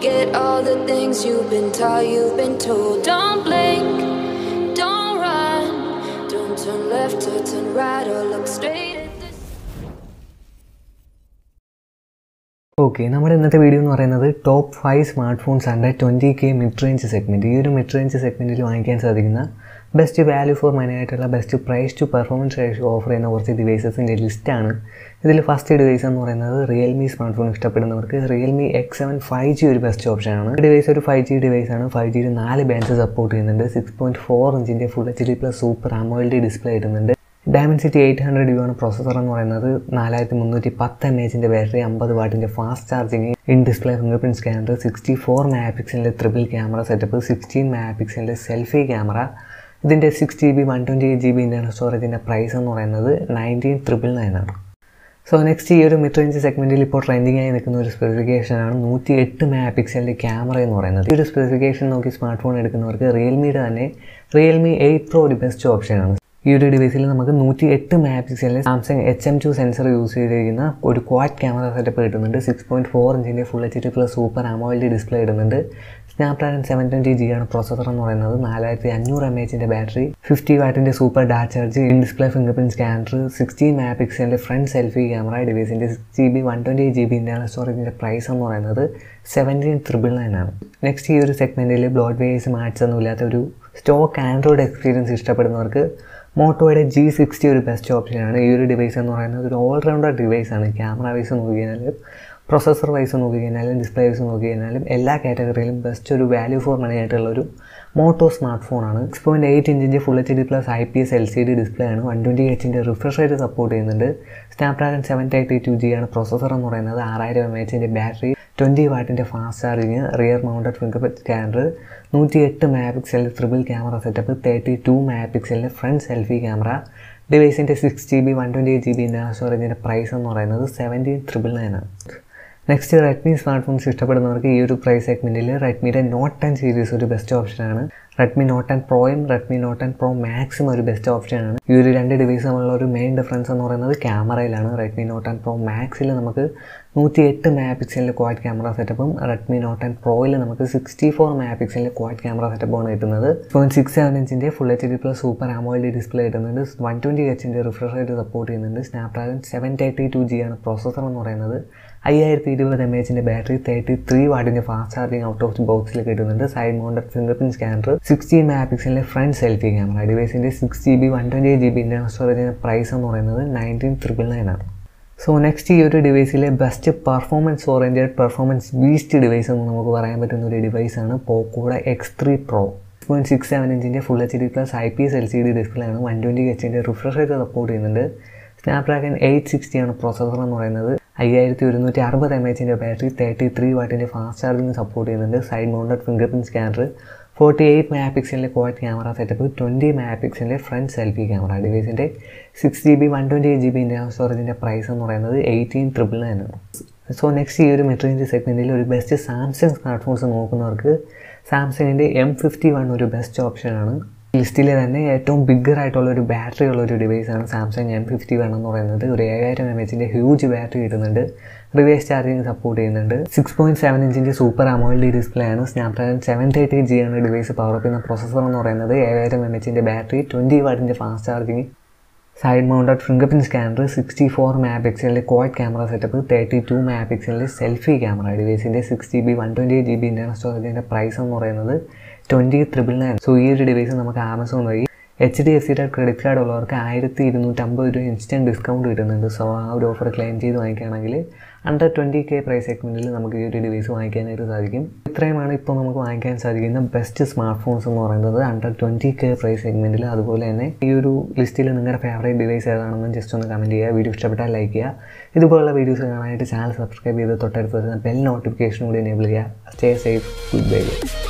Forget all the things you've been taught, you've been told. Don't blink, don't run, don't turn left or turn right or look straight at the okay നമ്മുടെ ഇന്നത്തെ video എന്ന് പറയുന്നത് top five smart phones under twenty K mid range segment ഈ ഒരു mid range സെഗ്മെൻറ്റിൽ വാങ്ങിക്കാൻ സാധിക്കുന്ന best value for money ആയിട്ടുള്ള best price to performance ratio offer ചെയ്യുന്ന കുറച്ച് ഡിവൈസസിൻ്റെ ലിസ്റ്റാണ് ഇതിൽ ഫസ്റ്റ് ഡിവൈസ് എന്ന് പറയുന്നത് റിയൽമി സ്മാർട്ട് ഫോൺ ഇഷ്ടപ്പെടുന്നവർക്ക് Realme X seven five G ഒരു ബെസ്റ്റ് ഓപ്ഷനാണ് ഈ ഡിവൈസ് ഒരു ഫൈവ് ജി ഡിവൈസ് ആണ് ഫൈവ് ജിയിൽ നാല് ബാൻഡ്സ് സപ്പോർട്ട് ചെയ്യുന്നുണ്ട് സിക്സ് പോയിൻറ്റ് ഫോർ ഇഞ്ചിൻ്റെ full H D plus super AMOLED display ഇടുന്നുണ്ട് ഡയമൻസിറ്റി എയ്റ്റ് ഹൺഡ്രഡ് യു ആണ് പ്രോസസ്സർ എന്ന് പറയുന്നത് നാലായിരത്തി മുന്നൂറ്റി പത്ത് എം എച്ചിൻ്റെ ബാറ്ററി അമ്പത് വാട്ടിൻ്റെ fast charging in display finger print scanner sixty four mega പിക്സലിൻ്റെ triple camera setup sixteen mega പിക്സലിൻ്റെ സെൽഫി ക്യാമറ ഇതിൻ്റെ six G B one twenty eight G B internal സ്റ്റോറേജിൻ്റെ പ്രൈസ് എന്ന് പറയുന്നത് നയൻറ്റീൻ ട്രിപ്പിൾ നയൻ ആണ് so next ഈ ഒരു mid range സെഗ്മെൻറ്റിൽ ഇപ്പോൾ ട്രെൻഡിങ് ആയി നിൽക്കുന്ന ഒരു സ്പെസിഫിക്കേഷനാണ് നൂറ്റി എട്ട് മെഗാ പിക്സലിൻ്റെ ക്യാമറ എന്ന് പറയുന്നത് ഈ ഒരു സ്പെസിഫിക്കേഷൻ നോക്കി സ്മാർട്ട് ഫോൺ എടുക്കുന്നവർക്ക് റിയൽമിയുടെ തന്നെ റിയൽമി എയ്റ്റ് പ്രോ ഒരു ബെസ്റ്റ് ഓപ്ഷനാണ് ഈ ഒരു ഡിവൈസിൽ നമുക്ക് നൂറ്റി എട്ട് മെഗാ പിക്സലിൽ Samsung H M two sensor use ചെയ്തിരിക്കുന്ന ഒരു ക്വാഡ് ക്യാമറ സെറ്റപ്പ് കിട്ടുന്നുണ്ട് സിക്സ് പോയിൻറ്റ് ഫോർ ഇഞ്ചിൻ്റെ full H D plus super AMOLED display ഇടുന്നുണ്ട് സ്നാപ്ഡ്രാഗൺ സെവൻ ട്വൻറ്റി ജി ആണ് പ്രോസസർ എന്ന് പറയുന്നത് നാലായിരത്തി അഞ്ഞൂറ് എം എച്ചിൻ്റെ ബാറ്ററി ഫിഫ്റ്റി വാട്ടിൻ്റെ സൂപ്പർ ഡാറ്റ് charge in display finger print scanner sixteen mega പിക്സലിൻ്റെ ഫ്രണ്ട് സെൽഫി ക്യാമറ ഡിവൈസിൻ്റെ six G B one twenty eight G B internal സ്റ്റോറേജിൻ്റെ പ്രൈസ് എന്ന് പറയുന്നത് സെവൻറ്റീൻ ത്രിബിൾ നയൻ ആണ് നെക്സ്റ്റ് ഈ ഒരു സെഗ്മെൻറ്റിൽ ബ്ലോഡ് വേസ് മാറ്റ്സ് ഒന്നും ഇല്ലാത്ത ഒരു സ്റ്റോക്ക് ആൻഡ്രോയിഡ് എക്സ്പീരിയൻസ് ഇഷ്ടപ്പെടുന്നവർക്ക് മോട്ടോയുടെ ജി സിക്സ്റ്റി ഒരു ബെസ്റ്റ് ഓപ്ഷനാണ് ഈ ഒരു ഡിവൈസ് എന്ന് പറയുന്നത് ഒരു ഓൾറൗണ്ടർ ഡിവൈസാണ് ക്യാമറ വൈസ് നോക്കിക്കഴിഞ്ഞാലും പ്രൊസസ്സർ വൈസ് നോക്കിക്കഴിഞ്ഞാലും ഡിസ്പ്ലേ വൈസ് നോക്കിക്കഴിഞ്ഞാലും എല്ലാ കാറ്റഗറിയിലും ബെസ്റ്റ് ഒരു വാല്യൂ ഫോർ മണി ആയിട്ടുള്ള ഒരു മോട്ടോ സ്മാർട്ട് ഫോണാണ് സിക്സ് പോയിൻറ്റ് എയ്റ്റ് ഇഞ്ചിൻ്റെ full H D plus I P S L C D display ആണ് വൺ ട്വൻറ്റി എച്ചിൻ്റെ റിഫ്രഷ് റേറ്റ് സപ്പോർട്ട് ചെയ്യുന്നുണ്ട് Snapdragon seven thirty two G ആണ് പ്രോസസ്സർ എന്ന് പറയുന്നത് ആറായിരം എം എച്ചിൻ്റെ ബാറ്ററി ട്വൻറ്റി വാട്ടിൻ്റെ fast charging rear mounted finger print scanner നൂറ്റി എട്ട് മെഗാ പിക്സലിൻ്റെ triple camera setup thirty two mega പിക്സലിൻ്റെ ഫ്രണ്ട് സെൽഫി ക്യാമറ ഡിവൈസിൻ്റെ six G B one twenty eight G B internal സ്റ്റോറേജിൻ്റെ പ്രൈസ് എന്ന് പറയുന്നത് സെവൻറ്റീൻ ട്രിപ്പിൾ നയൻ ആണ് നെക്സ്റ്റ് റെഡ്മി സ്മാർട്ട് ഫോൺസ് ഇഷ്ടപ്പെടുന്നവർക്ക് ഈ ഒരു പ്രൈസ് സെഗ്മെൻറ്റിൽ റെഡ്മിയുടെ നോട്ട് ടെൻ സീരീസ് ഒരു ബെസ്റ്റ് ഓപ്ഷനാണ് റെഡ്മി നോട്ട് ടെൻ പ്രോയും റെഡ്മി നോട്ട് ടെൻ പ്രോ മാക്സും ഒരു ബെസ്റ്റ് ഓപ്ഷനാണ് ഈ ഒരു രണ്ട് ഡിവൈസ് തമ്മിലുള്ള ഒരു മെയിൻ ഡിഫറൻസ് എന്ന് പറയുന്നത് ക്യാമറയിലാണ് റെഡ്മി നോട്ട് ടെൻ പ്രോ മാക്സിൽ നമുക്ക് നൂറ്റി എട്ട് മെഗാ പിക്സലിൻ്റെ ക്വാഡ് ക്യാമറ സെറ്റപ്പും റെഡ്മി നോട്ട് ടെൻ പ്രോയിൽ നമുക്ക് സിക്സ്റ്റി ഫോർ മെഗാ പിക്സലിൻ്റെ ക്വാഡ് ക്യാമറ സെറ്റപ്പാണ് കിട്ടുന്നത് പോയിൻറ്റ് സിക്സ് സെവൻ ഇഞ്ചിൻ്റെ full H D plus super AMOLED display കിട്ടുന്നുണ്ട് വൺ ട്വൻറ്റി എച്ചിൻ്റെ റിഫ്രഷ് റേറ്റ് സപ്പോർട്ട് ചെയ്യുന്നുണ്ട് Snapdragon seven thirty two G ആണ് പ്രോസസ്സർ എന്ന് പറയുന്നത് അയ്യായിരത്തി ഇരുപത് എം എച്ചിൻ്റെ ബാറ്ററി തേർട്ടി ത്രീ വാട്ടിൻ്റെ fast charging out of the ബോക്സിൽ കിട്ടുന്നുണ്ട് side mounted finger print scanner sixteen mega പിക്സലിൻ്റെ ഫ്രണ്ട് സെൽഫി ക്യാമറ ഡിവൈസിൻ്റെ six G B one twenty eight G B internal സ്റ്റോറേജിൻ്റെ പ്രൈസ് എന്ന് പറയുന്നത് നയൻറ്റീൻ ട്രിപ്പിൾ നയൻ ആണ് so next ഈ ഒരു ഡിവൈസിലെ best performance oriented performance beast device എന്ന് നമുക്ക് പറയാൻ പറ്റുന്ന ഒരു ഡിവൈസാണ് പോക്കോയുടെ X three pro point six seven ഇഞ്ചിൻ്റെ full H D plus I P S L C D display ആണ് വൺ ട്വൻറ്റി എച്ചിൻ്റെ റിഫ്രഷ് റേറ്റ് സപ്പോർട്ട് ചെയ്യുന്നുണ്ട് സ്നാപ്ഡ്രാഗൺ എയ്റ്റ് സിക്സ്റ്റി ആണ് പ്രോസസ്സർ എന്ന് പറയുന്നത് അയ്യായിരത്തി ഒരുന്നൂറ്റി അറുപത് എം എച്ചിൻ്റെ ബാറ്ററി തേർട്ടി ത്രീ വാട്ടിൻ്റെ ഫാസ്റ്റ് ചാർജിങ് സപ്പോർട്ട് ചെയ്യുന്നുണ്ട് side mounted finger print scanner forty eight mega പിക്സലിൻ്റെ quad camera setup twenty mega പിക്സലിൻ്റെ ഫ്രണ്ട് സെൽഫി ക്യാമറ ഡിവൈസിൻ്റെ six G B one twenty eight G B internal സ്റ്റോറേജിൻ്റെ price എന്ന് പറയുന്നത് eighteen triple nine ആണ് so next ഈ ഒരു mid range സെഗ്മെൻറ്റിൽ ഒരു ബെസ്റ്റ് സാംസങ് സ്മാർട്ട് ഫോൺസ് നോക്കുന്നവർക്ക് സാംസങ്ങിൻ്റെ എം ഫിഫ്റ്റി വൺ ഒരു ബെസ്റ്റ് ഓപ്ഷനാണ് ലിസ്റ്റിലെ തന്നെ ഏറ്റവും ബിഗ്ഗർ ആയിട്ടുള്ള ഒരു ബാറ്ററി ഉള്ള ഒരു ഡിവൈസാണ് സാംസങ് എം ഫിഫ്റ്റി വൺ എന്ന് പറയുന്നത് ഒരു ഏഴായിരം എം എച്ചിൻ്റെ ഹ്യൂജ് ബാറ്ററി കിട്ടുന്നുണ്ട് റിവേഴ്സ് ചാർജിങ് സപ്പോർട്ട് ചെയ്യുന്നുണ്ട് സിക്സ് പോയിൻറ്റ് സെവൻ ഇഞ്ചിൻ്റെ സൂപ്പർ അമോയിൽഡ് ഡിസ്പ്ലേ ആണ് സ്നാപ്ഡ്രാഗൺ സെവൻ തേർട്ടി ജി ആണ് ഡിവൈസ് പവർ അപ്പ് ചെയ്യുന്ന പ്രോസസ്സർ എന്ന് പറയുന്നത് ഏഴായിരം എം എച്ചിൻ്റെ ബാറ്ററി ട്വൻറ്റി വാട്ടിൻ്റെ fast charging side mounted finger print scanner sixty four mega പിക്സലിൻ്റെ quad camera setup thirty two mega പിക്സലിൻ്റെ സെൽഫി ക്യാമറ ഡിവൈസിൻ്റെ six G B one twenty eight G B internal സ്റ്റോറേജിൻ്റെ price എന്ന് പറയുന്നത് twenty triple nine so ഈ ഒരു device നമുക്ക് Amazon വഴി എച്ച് ഡി എഫ് സിയുടെ ക്രെഡിറ്റ് കാർഡ് ഉള്ളവർക്ക് ആയിരത്തി ഇരുന്നൂറ്റമ്പത് രൂപ ഇൻസ്റ്റൻറ്റ് ഡിസ്കൗണ്ട് കിട്ടുന്നുണ്ട് സോ ആ ഒരു ഓഫർ ക്ലെയിം ചെയ്ത് വാങ്ങിക്കുകയാണെങ്കിൽ അണ്ടർ ട്വൻറ്റി കെ പ്രൈസ് സെഗ്മെൻറ്റിൽ നമുക്ക് ഈ ഒരു ഡിവൈസ് വാങ്ങിക്കാനായിട്ട് സാധിക്കും ഇത്രയുമാണ് ഇപ്പോൾ നമുക്ക് വാങ്ങിക്കാൻ സാധിക്കുന്ന ബെസ്റ്റ് സ്മാർട്ട് ഫോൺസ് എന്ന് പറയുന്നത് അണ്ടർ ട്വൻറ്റി കെ പ്രൈസ് സെഗ്മെൻറ്റിൽ അതുപോലെ തന്നെ ഈ ഒരു ലിസ്റ്റിൽ നിങ്ങളുടെ ഫേവറേറ്റ് ഡിവൈസ് ഏതാണെന്ന് ജസ്റ്റ് ഒന്ന് കമൻറ്റ് ചെയ്യുക വീഡിയോ ഇഷ്ടപ്പെട്ടാൽ ലൈക്ക് ചെയ്യുക ഇതുപോലുള്ള വീഡിയോസ് കാണാനായിട്ട് ചാനൽ സബ്സ്ക്രൈബ് ചെയ്ത് തൊട്ടടുത്ത് വരുന്ന ബെൽ നോട്ടിഫിക്കേഷൻ കൂടി എനേബിൾ ചെയ്യുക സ്റ്റേ സേഫ് ഗുഡ് ബൈ